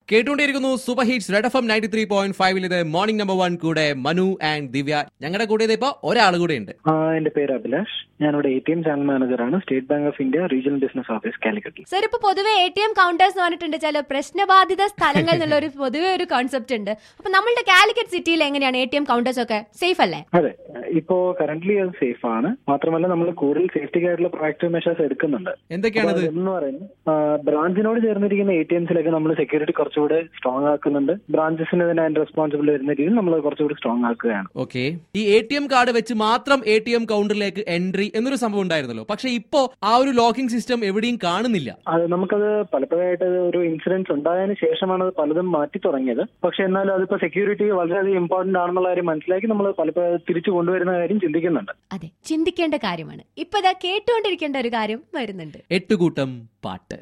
കേട്ടുകൊണ്ടിരിക്കുന്നു super hits red F M ninety three point ഫൈവിൽ ഇത് മോർണിംഗ് നമ്പർ വൺ കൂടെ മനു ആൻഡ് ദിവ്യ ഞങ്ങളുടെ കൂടെ ഇത് ഇപ്പൊ ഒരാൾ കൂടെ ഉണ്ട് ആ, എന്റെ പേര് അഭിലാഷ് ഞാനിവിടെ എ ടി എം ചാനൽ മാനേജറാണ് state bank of India regional business office കാലിക്കറ്റിൽ സർ ഇപ്പൊ പൊതുവെ എ ടി എം കൗണ്ടേഴ്സ് എന്ന് പറഞ്ഞിട്ടുണ്ട് ചില പ്രശ്നബാധിത സ്ഥലങ്ങൾ എന്നുള്ള ഒരു പൊതുവെ ഒരു കോൺസെപ്റ്റ് ഉണ്ട് അപ്പൊ നമ്മളുടെ കാലിക്കറ്റ് സിറ്റിയിൽ എങ്ങനെയാണ് എ ടി എം കൗണ്ടേഴ്സ് ഒക്കെ സേഫ് അല്ലേ അതെ ഇപ്പോ കറന്റ്ലി അത് സേഫ് ആണ് മാത്രമല്ല നമ്മൾ കൂടുതൽ സേഫ്റ്റിക്ക് ആയിട്ടുള്ള പ്രൊയാക്റ്റീവ് മെഷേഴ്സ് എടുക്കുന്നുണ്ട് എന്തൊക്കെയാണത് എന്ന് പറയുന്നത് ബ്രാഞ്ചിനോട് ചേർന്നിരിക്കുന്ന എ ടി എംസിലൊക്കെ നമ്മൾ സെക്യൂരിറ്റി കുറച്ചുകൂടെ സ്ട്രോങ് ആക്കുന്നുണ്ട് ബ്രാഞ്ചസിന് തന്നെ അതിന്റെ റെസ്പോൺസിബിൾ വരുന്ന രീതിയിൽ നമ്മൾ കുറച്ചുകൂടി സ്ട്രോങ് ആക്കുകയാണ് ഓക്കെ ഈ എ ടി എം കാർഡ് വെച്ച് മാത്രം എ ടി എം കൗണ്ടറിലേക്ക് എൻട്രി എന്നൊരു സംഭവം ഉണ്ടായിരുന്നല്ലോ പക്ഷെ ഇപ്പോ ആ ഒരു ലോക്കിംഗ് സിസ്റ്റം എവിടെയും കാണുന്നില്ല അത് നമുക്കത് പലപ്പോഴായിട്ട് ഒരു ഇൻസിഡൻസ് ഉണ്ടായതിനു ശേഷമാണ് അത് പലതും മാറ്റി തുടങ്ങിയത് പക്ഷെ എന്നാലും അതിപ്പോ സെക്യൂരിറ്റി വളരെയധികം ഇമ്പോർട്ടന്റ് ആണെന്നുള്ള കാര്യം മനസ്സിലാക്കി നമ്മൾ പലപ്പോഴും അത് തിരിച്ചു കൊണ്ടുവരുന്ന കാര്യം ചിന്തിക്കുന്നുണ്ട് അതെ ചിന്തിക്കേണ്ട കാര്യമാണ് ഇപ്പൊ ഇതാ കേട്ടുകൊണ്ടിരിക്കേണ്ട ഒരു കാര്യം വരുന്നുണ്ട് എട്ടുകൂട്ടം പാട്ട്